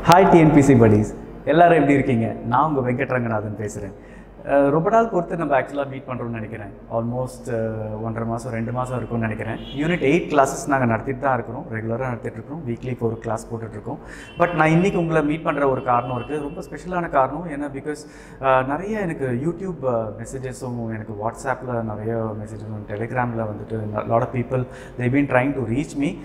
hi TNPSC buddies எல்லாரும் எப்படி இருக்கீங்க நான் உங்கள் வெங்கட்ரங்கநாதன் பேசுகிறேன் ரொம்ப நாள் பொறுத்து நம்ம ஆக்சுவலாக மீட் பண்ணுறோம்னு நினைக்கிறேன் ஆல்மோஸ்ட் ஒன்றரை மாதம் ரெண்டு மாதம் இருக்கும்னு நினைக்கிறேன் யூனிட் எயிட் கிளாஸஸ் நாங்கள் நடத்திட்டு தான் இருக்கிறோம் ரெகுலராக நடத்திட்டு இருக்கோம் வீக்லி இப்போ ஒரு கிளாஸ் போட்டுட்ருக்கோம் பட் நான் இன்றைக்கி உங்களை மீட் பண்ணுற ஒரு காரணம் இருக்குது ரொம்ப ஸ்பெஷலான காரணம் ஏன்னா பிகாஸ் நிறைய எனக்கு யூடியூப் மெசேஜஸும் எனக்கு வாட்ஸ்அப்பில் நிறைய மெசேஜஸும் டெலிகிராமில் வந்துட்டு lot of people they been trying to reach me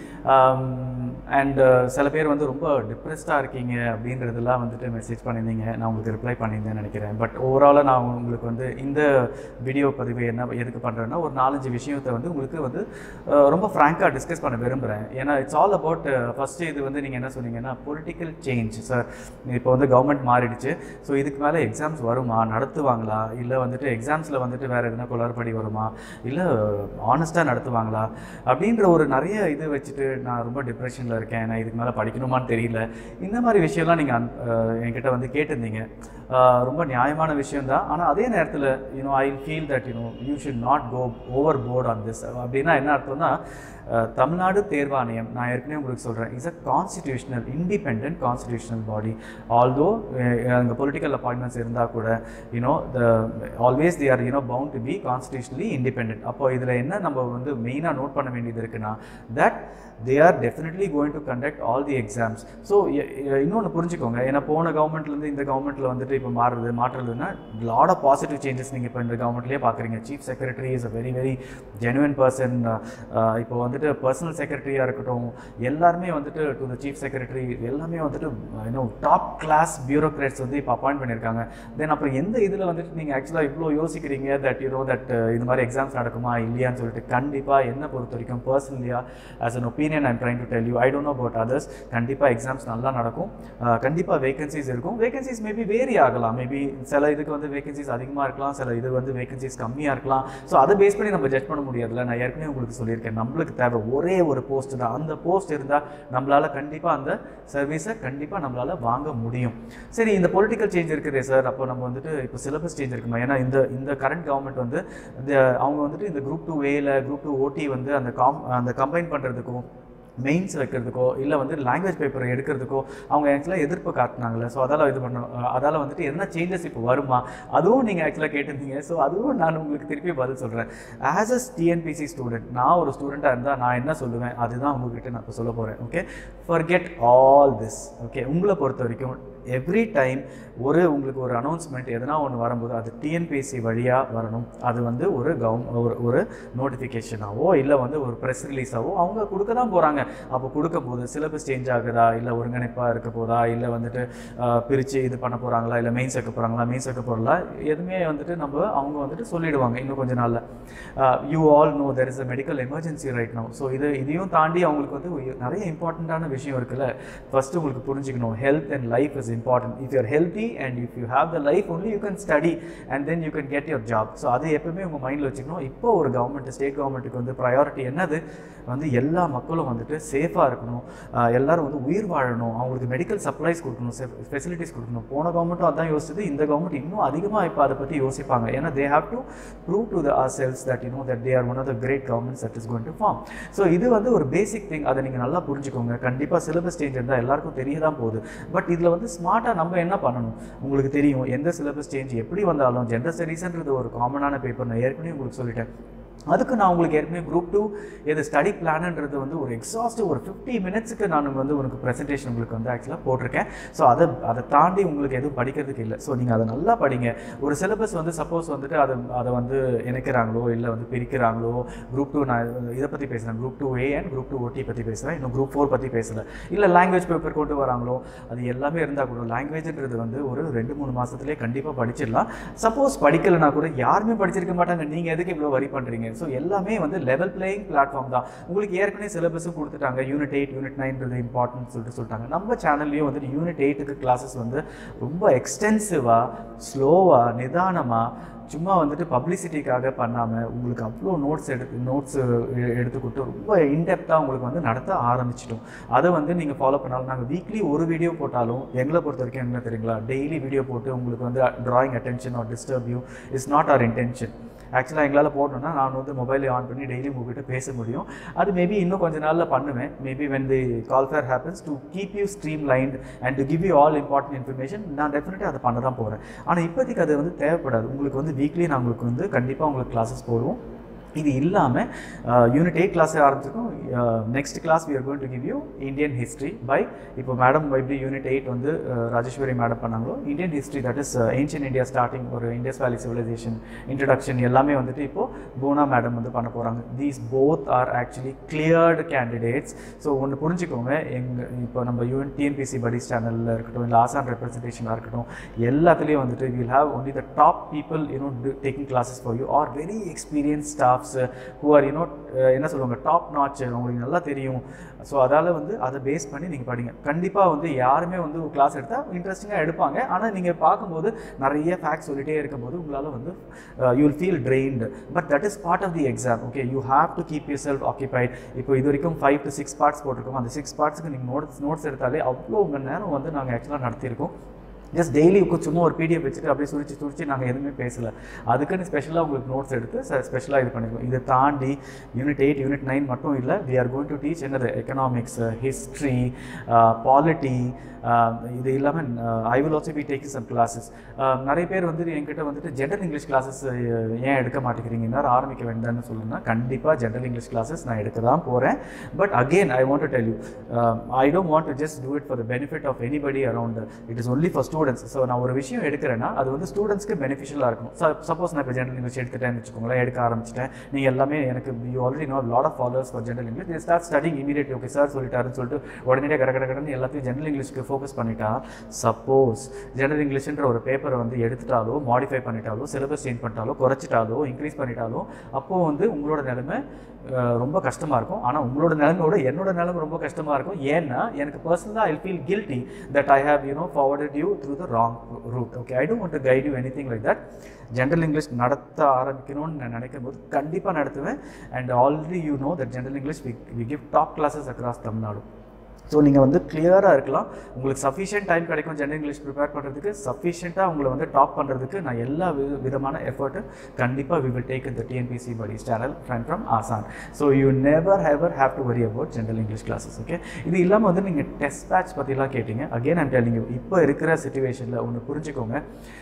and சில பேர் வந்து ரொம்ப டிப்ரெஸ்டாக இருக்கீங்க அப்படின்றதெல்லாம் வந்துட்டு மெசேஜ் பண்ணியிருந்தீங்க நான் உங்களுக்கு ரிப்ளை பண்ணியிருந்தேன்னு நினைக்கிறேன் பட் ஓவராலாக நான் உங்களுக்கு வந்து இந்த வீடியோ பதிவு என்ன எதுக்கு பண்ணுறேன்னா ஒரு நாலஞ்சு விஷயத்தை வந்து உங்களுக்கு வந்து அஹ், ரொம்ப ஃப்ராங்காக டிஸ்கஸ் பண்ண விரும்புகிறேன் ஏன்னா இட்ஸ் ஆல் அபவுட் ஃபஸ்ட்டு இது வந்து நீங்கள் என்ன சொன்னீங்கன்னா பொலிட்டிக்கல் சேஞ்ச் சார் இப்போ வந்து கவர்மெண்ட் மாறிடுச்சு ஸோ இதுக்கு மேலே எக்ஸாம்ஸ் வருமா நடத்துவாங்களா இல்லை வந்துட்டு எக்ஸாம்ஸில் வந்துட்டு வேறு எதுனா குளறுபடி வருமா இல்லை ஆனஸ்ட்டாக நடத்துவாங்களா அப்படின்ற ஒரு நிறைய இது வச்சுட்டு நான் ரொம்ப டிப்ரெஷனில் இருக்கேன் நான் இதுக்கு மேலே படிக்கணுமான்னு தெரியல இந்த மாதிரி விஷயம்லாம் நீங்கள் என்கிட்ட வந்து கேட்டிருந்தீங்க ஆஹ் ரொம்ப நியாயமான விஷயம் தான் ஆனால் அதே நேரத்தில் you know I feel that you know you should not go over board on this அப்படின்னா என்ன அர்த்தம்னா அஹ், தமிழ்நாடு தேர்வாணையம் நான் ஏற்கனவே உங்களுக்கு சொல்கிறேன் is a constitutional independent constitutional body although அங்கே பொலிட்டிக்கல் அப்பாயின்மெண்ட்ஸ் இருந்தால் கூட you know they always they are you know bound to be constitutionally independent அப்போ இதில் என்ன நம்ம வந்து மெயினாக நோட் பண்ண வேண்டியது இருக்குன்னா that they are definitely going to conduct all the exams so இன்னொன்று புரிஞ்சுக்கோங்க ஏன்னா போன கவர்மெண்ட்லேருந்து இந்த கவர்மெண்ட்டில் வந்துட்டு இப்போ மாறுறது மாற்றுறதுன்னா லாட் ஆஃப் பாசிட்டிவ் சேஞ்சஸ் நீங்கள் இப்போ இந்த கவர்மெண்ட்லேயே பார்க்குறீங்க chief secretary is a very very genuine person இப்போ வந்துட்டு பர்சனல் செக்ரட்டரியாக இருக்கட்டும் எல்லாருமே வந்துட்டு டு த சீஃப் செக்ரட்டரி எல்லாமே வந்துட்டு இன்னும் டாப் கிளாஸ் பியூரோக்ராட்ஸ் வந்து இப்போ அப்பாயிண்ட் பண்ணியிருக்காங்க தென் அப்புறம் எந்த இதில் வந்துட்டு நீங்கள் ஆக்சுவலாக இவ்வளோ யோசிக்கிறீங்க தட் யூ நோ தட் இது மாதிரி எக்ஸாம்ஸ் நடக்குமா இல்லையான்னு சொல்லிட்டு கண்டிப்பாக என்ன பொறுத்த வரைக்கும் பர்சனலியாக as an opinion I'm trying to tell you I don't know about others கண்டிப்பாக எக்ஸாம்ஸ் நல்லா நடக்கும் கண்டிப்பாக வேகன்சிஸ் இருக்கும் வேகன்சிஸ் மேபி வேரி ஆகலாம் மேபி சில இதுக்கு வந்து வேகன்சிஸ் அதிகமாக இருக்கலாம் சில இது வந்து வேகன்சிஸ் கம்மியாக இருக்கலாம் ஸோ அதை பேஸ் பண்ணி நம்ம ஜட்ஜ் பண்ண முடியாதுல்ல நான் ஏற்கனவே உங்களுக்கு சொல்லியிருக்கேன் நம்மளுக்கு தேவை ஒரே ஒரு போஸ்ட் தான் அந்த போஸ்ட் இருந்தால் நம்மளால் கண்டிப்பாக அந்த சர்வீஸை கண்டிப்பாக நம்மளால் வாங்க முடியும் சரி இந்த பொலிட்டிக்கல் சேஞ்ச் இருக்குதே சார் அப்போ நம்ம வந்துட்டு இப்போ சிலபஸ் சேஞ்ச் இருக்குமா ஏன்னா இந்த இந்த கரண்ட் கவர்மெண்ட் வந்து இந்த அவங்க வந்துட்டு இந்த குரூப் டூ ஏல குரூப் டூ ஓடி வந்து அந்த காம் அந்த கம்பைன் பண்ணுறதுக்கும் மெயின்ஸ் வைக்கிறதுக்கோ இல்லை வந்து லாங்குவேஜ் பேப்பர் எடுக்கிறதுக்கோ அவங்க ஆக்சுவலாக எதிர்ப்பு காட்டினாங்கல்ல ஸோ அதால் இது பண்ண அதால் வந்துட்டு என்ன சேஞ்சஸ் இப்போ வருமா அதுவும் நீங்கள் ஆக்சுவலாக கேட்டிருந்தீங்க ஸோ அதுவும் நான் உங்களுக்கு திருப்பி பதில் சொல்கிறேன் ஆஸ் அஸ் டிஎன்பிசி ஸ்டூடெண்ட் நான் ஒரு ஸ்டூடெண்ட்டாக இருந்தால் நான் என்ன சொல்லுவேன் அதுதான் உங்ககிட்ட நான் இப்போ சொல்ல போகிறேன் okay forget all this okay உங்களை பொறுத்த வரைக்கும் எவ்ரி டைம் ஒரு உங்களுக்கு ஒரு அனௌன்ஸ்மெண்ட் எதனா ஒன்று வரும்போது அது டிஎன்பிஎஸ்சி வழியாக வரணும் அது வந்து ஒரு கவர்ம் ஒரு ஒரு நோட்டிஃபிகேஷனாவோ இல்லை வந்து ஒரு ப்ரெஸ் ரிலீஸாவோ அவங்க கொடுக்க தான் போகிறாங்க அப்போ கொடுக்கும்போது சிலபஸ் சேஞ்ச் ஆகுதா இல்லை ஒருங்கிணைப்பாக இருக்க போதா இல்லை வந்துட்டு பிரித்து இது பண்ண போகிறாங்களா இல்லை மெயின்ஸ் வைக்க போகிறாங்களா மெயின்ஸ் வைக்க போகிறல எதுவுமே வந்துட்டு நம்ம அவங்க வந்துட்டு சொல்லிடுவாங்க இன்னும் கொஞ்ச நாளில் you all know there is a medical emergency right no so இது இதையும் தாண்டி அவங்களுக்கு வந்து நிறைய இம்பார்ட்டண்ட்டான விஷயம் இருக்குல்ல ஃபஸ்ட்டு உங்களுக்கு புரிஞ்சுக்கணும் health and life is important if you're healthy and if you have the life only you can study and then you can get your job so அது எப்பவுமே உங்கள் மைண்டில் வச்சுக்கணும் இப்போ ஒரு கவர்மெண்ட் ஸ்டேட் கவர்மெண்ட்டுக்கு வந்து ப்ரையாரிட்டி என்னது வந்து எல்லா மக்களும் வந்துட்டு சேஃபாக இருக்கணும் ஆஹ் எல்லாரும் வந்து உயிர் வாழணும் அவங்களுக்கு மெடிக்கல் சப்ளைஸ் கொடுக்கணும் ஃபெசிலிட்டிஸ் கொடுக்கணும் போன கவர்மெண்ட்டும் அதான் யோசிச்சது இந்த கவர்மெண்ட் இன்னும் அதிகமாக இப்போ அதை பற்றி யோசிப்பாங்க ஏன்னா they have to prove to the ourselves that you know that they are one of the great governments that is going to form so இது வந்து ஒரு பேசிக் திங் அதை நீங்கள் நல்லா புரிஞ்சுக்கோங்க கண்டிப்பாக சிலபஸ் சேஞ்ச் இருந்தால் எல்லாருக்கும் தெரிய தான் போகுது பட் இதில் வந்து ஸ்மார்ட்டாக நம்ம என்ன பண்ணணும் உங்களுக்கு தெரியும் எந்த சிலபஸ் சேஞ்ச் எப்படி வந்தாலும் ஜெண்டர் ஸ்டடீஸ்ன்றது ஒரு காமனான பேப்பர் நான் ஏற்கனவே உங்களுக்கு சொல்லிட்டேன் அதுக்கு நான் உங்களுக்கு ஏற்கனவே குரூப் டூ இது ஸ்டடி பிளான்ன்றது வந்து ஒரு எக்ஸாஸ்டிவ் ஒரு ஃபிஃப்டி மினிட்ஸுக்கு நான் வந்து உனக்கு ப்ரெசன்டேஷன் உங்களுக்கு வந்து ஆக்சுவலாக போட்டிருக்கேன் ஸோ அதை அதை தாண்டி உங்களுக்கு எதுவும் படிக்கிறதுக்கு இல்லை ஸோ நீங்கள் அதை நல்லா படிங்க ஒரு சிலபஸ் வந்து சப்போஸ் வந்துட்டு அதை அதை வந்து இணைக்கிறாங்களோ இல்லை வந்து பிரிக்கிறாங்களோ குரூப் டூ நான் இதை பற்றி பேசுகிறேன் group two A and group two ஓடி பற்றி பேசுகிறேன் இன்னும் குரூப் ஃபோர் பற்றி பேசலை இல்லை லாங்குவேஜ் பேப்பர் கொண்டு வராங்களோ அது எல்லாமே இருந்தால் கூட லாங்குவேஜ்ன்றது வந்து ஒரு ரெண்டு மூணு மாதத்துலேயே கண்டிப்பாக படிச்சிடலாம் சப்போஸ் படிக்கலைன்னா கூட யாருமே படிச்சிருக்க மாட்டாங்க நீங்கள் எதுக்கு இவ்வளோ வரி பண்ணுறீங்க ஸோ எல்லாமே வந்து லெவல் பிளேயிங் பிளாட்ஃபார்ம் தான் உங்களுக்கு ஏற்கனவே சிலபஸும் கொடுத்துட்டாங்க யூனிட் எயிட் யூனிட் நைன்றது இம்பார்ட்டன்ட் சொல்லிட்டு சொல்லிட்டாங்க நம்ம சேனல்லையும் வந்துட்டு யூனிட் எயிட்டுக்கு கிளாஸஸ் வந்து ரொம்ப எக்ஸ்டென்சிவாக ஸ்லோவாக நிதானமாக சும்மா வந்துட்டு பப்ளிசிட்டிக்காக பண்ணாமல் உங்களுக்கு அவ்வளோ நோட்ஸ் எடுத்து நோட்ஸ் எடுத்து கொடுத்து ரொம்ப இன்டெப்த்தாக உங்களுக்கு வந்து நடத்த ஆரம்பிச்சிட்டோம் அதை வந்து நீங்கள் ஃபாலோ பண்ணாலும் நாங்கள் வீக்லி ஒரு வீடியோ போட்டாலும் எங்களை பொறுத்த வரைக்கும் என்ன தெரியுங்களா டெய்லி வீடியோ போட்டு உங்களுக்கு வந்து drawing attention or disturb you is not our intention ஆக்சுவலாக எங்களால் போடணும்னா நான் வந்து மொபைலை ஆன் பண்ணி டெய்லி உங்ககிட்ட பேச முடியும் அது மேபி இன்னும் கொஞ்ச நாளில் பண்ணுவேன் maybe when the call for happens to keep you streamlined and to give you all important information நான் டெஃபினட்டாக அதை பண்ண தான் போகிறேன் ஆனால் இப்போதைக்கு அது வந்து தேவைப்படாது உங்களுக்கு வந்து வீக்லி நான் உங்களுக்கு வந்து கண்டிப்பாக உங்களுக்கு கிளாஸஸ் போடுவோம் இது இல்லாமல் யூனிட் எயிட் கிளாஸ் ஆரம்பிச்சிருக்கோம் next class we are going to give you Indian history by இப்போ மேடம் எப்படி யூனிட் எயிட் வந்து uh, ராஜேஸ்வரி மேடம் பண்ணாங்களோ Indian history that is ancient India starting ஒரு இண்டஸ் வேலி சிவிலைசேஷன் இன்ட்ரடக்ஷன் எல்லாமே வந்துட்டு இப்போது பூனா மேடம் வந்து பண்ண போகிறாங்க these both are actually cleared candidates so ஒன்று புரிஞ்சுக்கோங்க எங்கள் இப்போ நம்ம யூஎன் டிஎன்பிசி படிஸ் சேனலில் இருக்கட்டும் இல்லை ஆசான் ரெப்ரஸன்டேஷனாக இருக்கட்டும் எல்லாத்துலேயும் வந்துட்டு will have only the top people you know taking classes for you are very experience staffs who are you know என்ன சொல்லுவாங்க டாப் நாச் உங்களுக்கு நல்லா தெரியும் ஸோ அதால் வந்து அதை பேஸ் பண்ணி நீங்கள் படிங்க கண்டிப்பாக வந்து யாருமே வந்து கிளாஸ் எடுத்தால் இன்ட்ரெஸ்டிங்காக எடுப்பாங்க ஆனால் நீங்கள் பார்க்கும்போது நிறைய ஃபேக்ட்ஸ் சொல்லிட்டே இருக்கும்போது உங்களால் வந்து you will feel trained but that is part of the exam okay you have to keep yourself occupied இப்போ இது வரைக்கும் ஃபைவ் டு சிக்ஸ் பார்ட்ஸ் போட்டிருக்கோம் அந்த சிக்ஸ் பார்ட்ஸுக்கு நீங்கள் நோட்ஸ் நோட்ஸ் எடுத்தாலே அவ்வளோ உங்கள் நேரம் வந்து நாங்கள் ஆக்சுவலாக நடத்தியிருக்கோம் ஜஸ்ட் டெய்லி சும்மா ஒரு பிடிஎஃப் வச்சுட்டு அப்படியே சுரிச்சு சுரிச்சு நாங்கள் எதுவுமே பேசலை அதுக்குன்னு ஸ்பெஷலாக உங்களுக்கு நோட்ஸ் எடுத்து ஸ்பெஷலாக இது பண்ணிருக்கோம் இதை தாண்டி யூனிட் எயிட் யூனிட் நைன் மட்டும் இல்லை we are going to teach என்னது எக்கனாமிக்ஸ் ஹிஸ்ட்ரி பாலிட்டி இது இல்லாமல் I will also be taking some classes நிறைய பேர் வந்து என்கிட்ட வந்துட்டு ஜென்ரல் இங்கிலீஷ் கிளாஸஸ் ஏன் எடுக்க மாட்டேங்கிறீங்க இன்னும் ஆரம்பிக்க வேண்டாம்னு சொல்லுன்னா கண்டிப்பாக ஜென்ரல் இங்கிலீஷ் கிளாஸஸ் நான் எடுக்க தான் போகிறேன் but again I want to tell you I don't want to just do it for the benefit of anybody around it is only for students so நான் ஒரு விஷயம் எடுக்கிறேன்னா அது வந்து ஸ்டூடெண்ட்ஸ்க்கு பெனிஃபிஷியலாக இருக்கும் சப்போஸ் நான் இப்போ ஜென்ரல் இங்கிலீஷ் எடுத்துட்டேன்னு வச்சுக்கோங்களேன் எடுக்க ஆரம்பிச்சிட்டேன் நீங்கள் எல்லாமே எனக்கு you already know lot of followers for general English they start studying immediate okay sir சொல்லிட்டாருன்னு சொல்லிட்டு உடனடியாக கட கட கடன்னு எல்லாத்தையும் ஜென்ரல் இங்கிலீஷ்க்கு ஃபோக்கஸ் பண்ணிட்டா சப்போஸ் ஜெனரல் இங்கிலீஷ்ன்ற ஒரு பேப்பரை வந்து எடுத்துட்டாலோ மாடிஃபை பண்ணிட்டாலோ சிலபஸ் சேஞ்ச் பண்ணிட்டாலோ குறைச்சிட்டாலோ இன்க்ரீஸ் பண்ணிட்டாலோ அப்போது வந்து உங்களோட நிலைமை அஹ், ரொம்ப கஷ்டமாக இருக்கும் ஆனால் உங்களோட நிலைமையோட என்னோட நிலைமை ரொம்ப கஷ்டமாக இருக்கும் ஏன்னா எனக்கு பர்சனலாக I feel guilty that I have you know forwarded you through the wrong route okay I don't want to guide you anything like that general English நடத்த ஆரம்பிக்கணும்னு நான் நினைக்கும் போது கண்டிப்பாக நடத்துவேன் and already you know that general English we we give top classes across Tamil Nadu so நீங்கள் வந்து கிளியராக இருக்கலாம் உங்களுக்கு சஃபிஷியன்ட் டைம் கிடைக்கும் ஜெனரல் இங்கிலீஷ் ப்ரிப்பேர் பண்ணுறதுக்கு சஃபிஷியண்ட்டாக உங்களை வந்து டாப் பண்ணுறதுக்கு நான் எல்லா வி- விதமான எஃபர்ட்டு கண்டிப்பாக வி வில் டேக் இந்த TNPSC buddies channel friend from Aasan so you never ever have to worry about general English classes okay இது இல்லாமல் வந்து நீங்கள் டெஸ்ட் பேட்ச் பற்றிலாம் கேட்டீங்க அகெயின் அண்ட் டெல்லிங்க இப்போ இருக்கிற சுச்சுவேஷனில் ஒன்று புரிஞ்சுக்கோங்க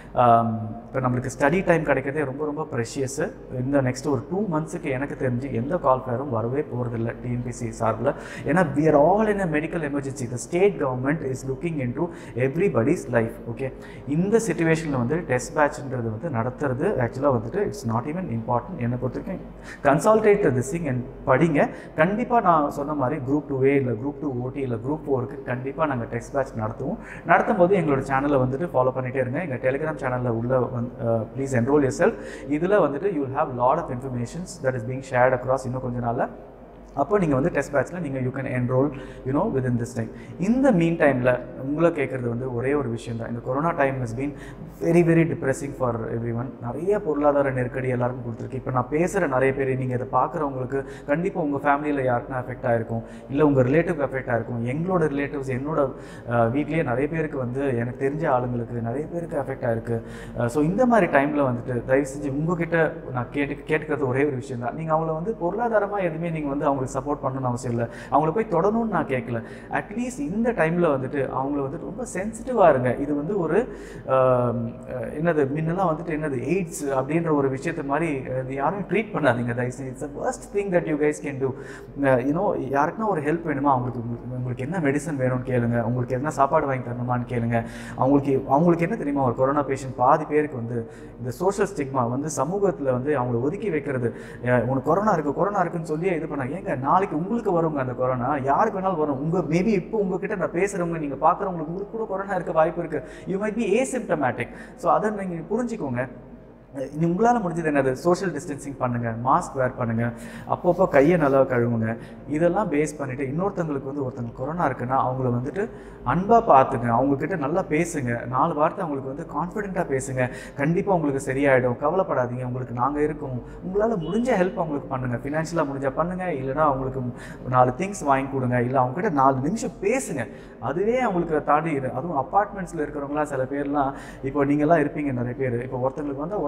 இப்போ நம்மளுக்கு ஸ்டடி டைம் கிடைக்கிறதே ரொம்ப ரொம்ப ப்ரெஷியஸு இந்த நெக்ஸ்ட் ஒரு டூ மந்த்ஸுக்கு எனக்கு தெரிஞ்சு எந்த கால் ஃபேரும் வரவே போகிறதில்ல டிஎன்பிசி சார்பில் ஏன்னா we are all in a medical emergency the state government is looking into everybody's life okay இந்த சுச்சுவேஷனில் வந்து டெஸ்ட் பேட்ச்ன்றது வந்து நடத்துறது ஆக்சுவலாக வந்துட்டு இட்ஸ் நாட் ஈவன் இம்பார்ட்டன்ட் என்னை பொறுத்த வரைக்கும் கன்சால்டேட் திஸ் திங் அண்ட் படிங்க கண்டிப்பாக நான் சொன்ன மாதிரி குரூப் டூ ஏ இல்லை குரூப் டூ ஓடி இல்லை குரூப் ஃபோருக்கு கண்டிப்பாக நாங்கள் டெஸ்ட் பேட்ச் நடத்துவோம் நடத்தும் போது எங்களோட சேனலை வந்துட்டு ஃபாலோ பண்ணிட்டே இருங்க எங்கள் டெலிகிராம் சேனலில் உள்ள வந்து ப்ளீஸ் என்ரோல் யூர் செல்ஃப் இதில் வந்துட்டு you have lot of informations that is being shared across இன்னும் கொஞ்ச நாளில் அப்போ நீங்கள் வந்து டெஸ்ட் பேட்ச்சில் நீங்கள் you can enrol you know within this time இந்த மீன் டைமில் உங்களை கேட்குறது வந்து ஒரே ஒரு விஷயம் தான் இந்த corona time has been very very depressing for everyone நிறைய பொருளாதார நெருக்கடி எல்லாருக்கும் கொடுத்துருக்கு இப்போ நான் பேசுகிற நிறைய பேர் நீங்கள் இதை பார்க்குறவங்களுக்கு கண்டிப்பாக உங்கள் ஃபேமிலியில் யாருக்குன்னா அஃபெக்ட் ஆகிருக்கும் இல்லை உங்கள் ரிலேட்டிவ் அஃபெக்ட் ஆகிருக்கும் எங்களோட ரிலேட்டிவ்ஸ் என்னோட வீட்லேயே நிறைய பேருக்கு வந்து எனக்கு தெரிஞ்ச ஆளுங்களுக்கு நிறைய பேருக்கு அஃபெக்ட் ஆகிருக்கு ஸோ இந்த மாதிரி டைமில் வந்துட்டு தயவு செஞ்சு உங்ககிட்ட நான் கேட்டு கேட்டுக்கிறது ஒரே ஒரு விஷயம் தான் நீங்கள் அவங்கள வந்து பொருளாதாரமாக எதுவுமே நீங்கள் வந்து அவங்களுக்கு சப்போர்ட் பண்ணணும்னு அவசியம் இல்லை அவங்கள போய் தொடணும்னு நான் கேட்கல அட்லீஸ்ட் இந்த டைமில் வந்துட்டு அவங்கள வந்துட்டு ரொம்ப சென்சிட்டிவாக இருங்க இது வந்து ஒரு ஆம், அஹ், என்னது முன்னெல்லாம் வந்துட்டு என்னது எய்ட்ஸ் அப்படின்ற ஒரு விஷயத்த மாதிரி அது யாரும் ட்ரீட் பண்ணாதீங்க தயவுசெய்து it's first thing that you guys can do you know யாருக்குன்னா ஒரு ஹெல்ப் வேணுமா அவங்களுக்கு உங்களுக்கு- உங்களுக்கு என்ன மெடிசன் வேணும்னு கேளுங்க உங்களுக்கு என்ன சாப்பாடு வாங்கி தரணுமான்னு கேளுங்க அவங்களுக்கு அவங்களுக்கு என்ன தெரியுமா ஒரு கொரோனா பேஷண்ட் பாதி பேருக்கு வந்து இந்த சோஷியல் ஸ்டிக்மா வந்து சமூகத்தில் வந்து அவங்கள ஒதுக்கி வைக்கிறது அஹ் உனக்கு கொரோனா இருக்குது கொரோனா இருக்குன்னு சொல்லி இது பண்ணாங்க ஏங்க நாளைக்கு உங்களுக்கு வருங்க அந்த கொரோனா யாருக்கு வேணாலும் வரும் உங்கள் மேபி இப்போ உங்ககிட்ட நான் பேசுகிறவங்க நீங்கள் பார்க்குறவங்களுக்கு உங்களுக்கு கூட கொரோனா இருக்க வாய்ப்பு இருக்குது you might be asymptomatic so அதை நீங்கள் புரிஞ்சுக்கோங்க இனி உங்களால் முடிஞ்சது என்னது சோஷியல் டிஸ்டன்சிங் பண்ணுங்கள் மாஸ்க் வேர் பண்ணுங்கள் அப்பப்போ கையை நல்லா கழுவுங்க இதெல்லாம் பேஸ் பண்ணிவிட்டு இன்னொருத்தவங்களுக்கு வந்து ஒருத்தங்க கொரோனா இருக்குன்னா அவங்கள வந்துட்டு அன்பாக பார்த்துங்க அவங்கக்கிட்ட நல்லா பேசுங்க நாலு வார்த்தை அவங்களுக்கு வந்து கான்ஃபிடென்ட்டாக பேசுங்க கண்டிப்பாக உங்களுக்கு சரியாயிடும் கவலைப்படாதீங்க உங்களுக்கு நாங்கள் இருக்கோம் உங்களால் முடிஞ்ச ஹெல்ப் அவங்களுக்கு பண்ணுங்கள் ஃபினான்ஷியலாக முடிஞ்சால் பண்ணுங்கள் இல்லைனா அவங்களுக்கு நாலு திங்ஸ் வாங்கி கொடுங்க இல்லை அவங்ககிட்ட நாலு நிமிஷம் பேசுங்க அதுவே அவங்களுக்கு தாண்டி இரு அதுவும் அப்பார்ட்மெண்ட்ஸில் இருக்கிறவங்களாம் சில பேர்லாம் இப்போ நீங்கள்லாம் இருப்பீங்க நிறைய பேர் இப்போ ஒருத்தங்களுக்கு வந்து உடனே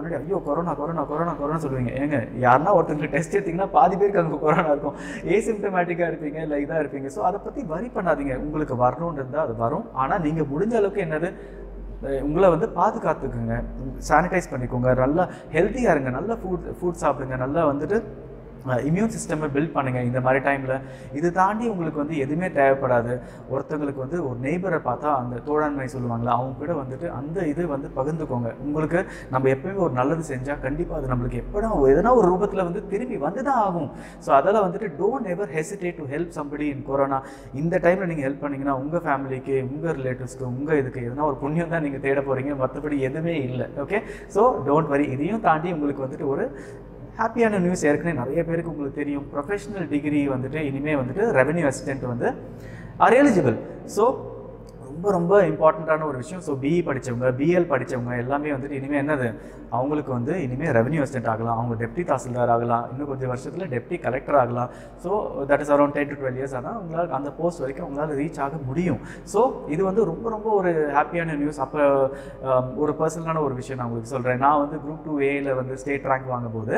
முன்னாடி ஐயோ கொரோனா கொரோனா கொரோனா கொரோனா சொல்லுவீங்க ஏங்க யாருன்னா ஒருத்தங்களுக்கு டெஸ்ட் எடுத்தீங்கன்னா பாதி பேருக்கு அங்கே கொரோனா இருக்கும் ஏசிம்டமேட்டிக்காக இருப்பீங்க இல்லை இதாக இருப்பீங்க ஸோ அதை பற்றி வரி பண்ணாதீங்க உங்களுக்கு வரணும்னு இருந்தால் அது வரும் ஆனால் நீங்கள் முடிஞ்ச அளவுக்கு என்னது அஹ் உங்களை வந்து பாதுகாத்துக்குங்க சானிடைஸ் பண்ணிக்கோங்க நல்லா ஹெல்த்தியாக இருங்க நல்ல ஃபுட் ஃபுட் சாப்பிடுங்க நல்லா வந்துட்டு இம்யூன் சிஸ்டமை பில்ட் பண்ணுங்கள் இந்த மாதிரி டைமில் இது தாண்டி உங்களுக்கு வந்து எதுவுமே தேவைப்படாது ஒருத்தங்களுக்கு வந்து ஒரு நெய்பரை பார்த்தா அந்த தோழன்மை சொல்லுவாங்களா அவங்க கூட வந்துட்டு அந்த இது வந்து பகிர்ந்துக்கோங்க உங்களுக்கு நம்ம எப்பயுமே ஒரு நல்லது செஞ்சால் கண்டிப்பாக அது நம்மளுக்கு எப்படா எதனா ஒரு ரூபத்தில் வந்து திரும்பி வந்து தான் ஆகும் ஸோ அதெல்லாம் வந்துட்டு don't ever hesitate to help somebody in corona இந்த டைமில் நீங்கள் ஹெல்ப் பண்ணீங்கன்னா உங்கள் ஃபேமிலிக்கு உங்கள் ரிலேட்டிவ்ஸ்க்கு உங்கள் இதுக்கு எதனா ஒரு புண்ணியம் தான் நீங்கள் தேட போகிறீங்க மற்றபடி எதுவுமே இல்லை ஓகே ஸோ டோன்ட் வரி இதையும் தாண்டி உங்களுக்கு வந்துட்டு ஒரு ஹாப்பியான நியூஸ் ஏற்கனவே நிறைய பேருக்கு உங்களுக்கு தெரியும் ப்ரொஃபஷனல் டிகிரி வந்துட்டு இனிமேல் வந்துட்டு ரெவென்யூ அசிஸ்டன்ட் வந்து ஆர் எலிஜிபிள் ஸோ ரொம்ப ரொம்ப இம்பார்ட்டண்ட்டான ஒரு விஷயம் ஸோ பிஇ படித்தவங்க பிஎல் படித்தவங்க எல்லாமே வந்துட்டு இனிமேல் என்னது அவங்களுக்கு வந்து இனிமேல் ரெவன்யூ அசிஸ்டன்ட் ஆகலாம் அவங்க டெப்டி தாசில்தார் ஆகலாம் இன்னும் கொஞ்சம் வருஷத்தில் டெப்டி கலெக்டர் ஆகலாம் so that is around ten to twelve years ஆனால் உங்களால் அந்த போஸ்ட் வரைக்கும் உங்களால் ரீச் ஆக முடியும் ஸோ இது வந்து ரொம்ப ரொம்ப ஒரு ஹாப்பியான நியூஸ் அப்போ ஒரு பர்சனலான ஒரு விஷயம் நான் உங்களுக்கு சொல்கிறேன் நான் வந்து குரூப் டூ ஏயில் வந்து ஸ்டேட் ரேங்க் வாங்கும்போது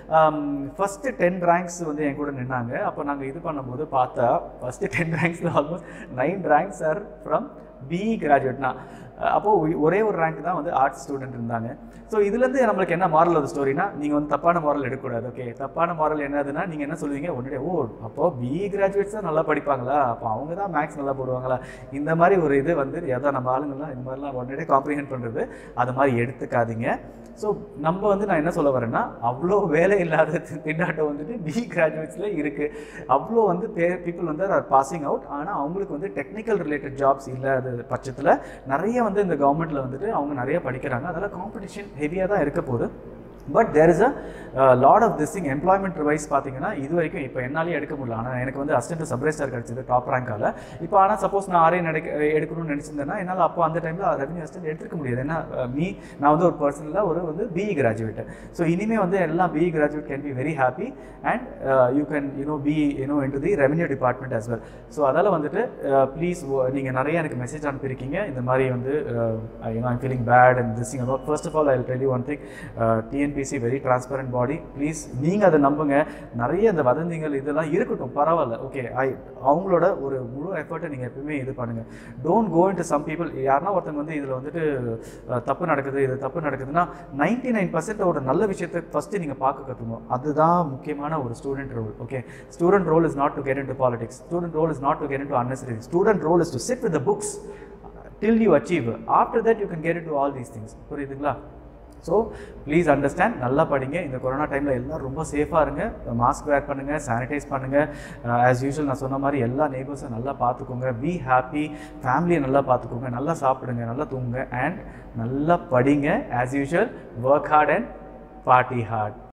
ஃபஸ்ட்டு டென் ரேங்க்ஸ் வந்து என் கூட நின்னாங்க அப்போ நாங்கள் இது பண்ணும்போது பார்த்தா ஃபஸ்ட்டு டென் ரேங்க்ஸில் almost nine ranks are from BE கிராஜுவேட்னா அப்போது ஒரே ஒரு ரேங்க் தான் வந்து ஆர்ட்ஸ் ஸ்டூடெண்ட் இருந்தாங்க ஸோ இதுலேருந்து நம்மளுக்கு என்ன மாரல் ஆஃப் ஸ்டோரினா நீங்கள் வந்து தப்பான மாரல் எடுக்கக்கூடாது ஓகே தப்பான மாரல் என்னதுன்னா நீங்கள் என்ன சொல்லுவீங்க உடனே ஓ அப்போ பிஇ கிராஜுவேட்ஸ் தான் நல்லா படிப்பாங்களா அப்போ அவங்க தான் மேக்ஸ் நல்லா போடுவாங்களா இந்த மாதிரி ஒரு இது வந்து எதாவது நம்ம ஆளுங்கள்லாம் இந்த மாதிரிலாம் உடனே காம்ப்ரிஹெண்ட் பண்ணுறது அது மாதிரி எடுத்துக்காதீங்க ஸோ நம்ம வந்து நான் என்ன சொல்ல வரேன்னா அவ்வளோ வேலை இல்லாத திண்டாட்டம் வந்துட்டு பிஇ கிராஜுவேட்ஸில் இருக்குது அவ்வளோ வந்து பே பீப்புள் வந்து ஆர் பாசிங் அவுட் ஆனால் அவங்களுக்கு வந்து டெக்னிக்கல் ரிலேட்டட் ஜாப்ஸ் இல்லாத பட்சத்தில் நிறைய வந்து இந்த கவர்மெண்ட்டில் வந்துட்டு அவங்க நிறைய படிக்கிறாங்க அதெல்லாம் காம்படிஷன் ஹெவியாக தான் இருக்க போகுது but there is a lot of this thing employment wise பார்த்தீங்கன்னா இது வரைக்கும் இப்போ என்னாலே எடுக்க முடியல ஆனால் எனக்கு வந்து அசிஸ்டன்ட் சப்ரேஸ்டர் கிடச்சிது டாப் ரேங்கால் இப்போ ஆனால் சப்போஸ் நான் ஆரே நடக்க எடுக்கணும்னு நினச்சிருந்தேன்னா என்னால் அப்போ அந்த டைமில் ரெவன்யூ அசிஸ்டன்ட் எடுத்துக்க முடியாது ஏன்னா மீ நான் வந்து ஒரு பர்சனில் ஒரு வந்து பிஇ கிராஜுவேட் ஸோ இனிமேல் வந்து எல்லாம் BE graduate can be very happy and you can you know be you know into the revenue department as well so அதால் வந்துட்டு ப்ளீஸ் நீங்கள் நிறைய எனக்கு மெசேஜ் அனுப்பியிருக்கீங்க இந்த மாதிரி வந்து you know I'm feeling bad and this thing about first of all I tell you one thing TNPSC very transparent body please நீங்கள் அதை நம்புங்க நிறைய அந்த வதந்திகள் இதெல்லாம் இருக்கட்டும் பரவாயில்ல ஓகே ஐ அவங்களோட ஒரு முழு எஃபர்ட்டை நீங்கள் எப்பவுமே இது பண்ணுங்கள் don't go into some people யாருன்னா ஒருத்தங்க வந்து இதில் வந்துட்டு அஹ், தப்பு நடக்குது இது தப்பு நடக்குதுன்னா நைன்டி நைன் பர்சன்டோட நல்ல விஷயத்தை ஃபஸ்ட்டு நீங்கள் பார்க்க கற்றுக்கணும் அதுதான் முக்கியமான ஒரு student role okay student role is not to get in to politics student role is not to get in to unnecessary student role is to sit with the books till you achieve after that you can get to all these things புரியுதுங்களா so please understand நல்லா படிங்க இந்த corona டைமில் எல்லாம் ரொம்ப சேஃபாக இருங்க mask wear பண்ணுங்கள் சானிடைஸ் பண்ணுங்கள் ஆஸ் யூஷுவல் நான் சொன்ன மாதிரி எல்லா நெய்பர்ஸும் நல்லா பார்த்துக்கோங்க பி ஹாப்பி ஃபேமிலியை நல்லா பார்த்துக்கோங்க நல்லா சாப்பிடுங்க நல்லா தூங்குங்க அண்ட் நல்லா படிங்க as usual work hard and party heart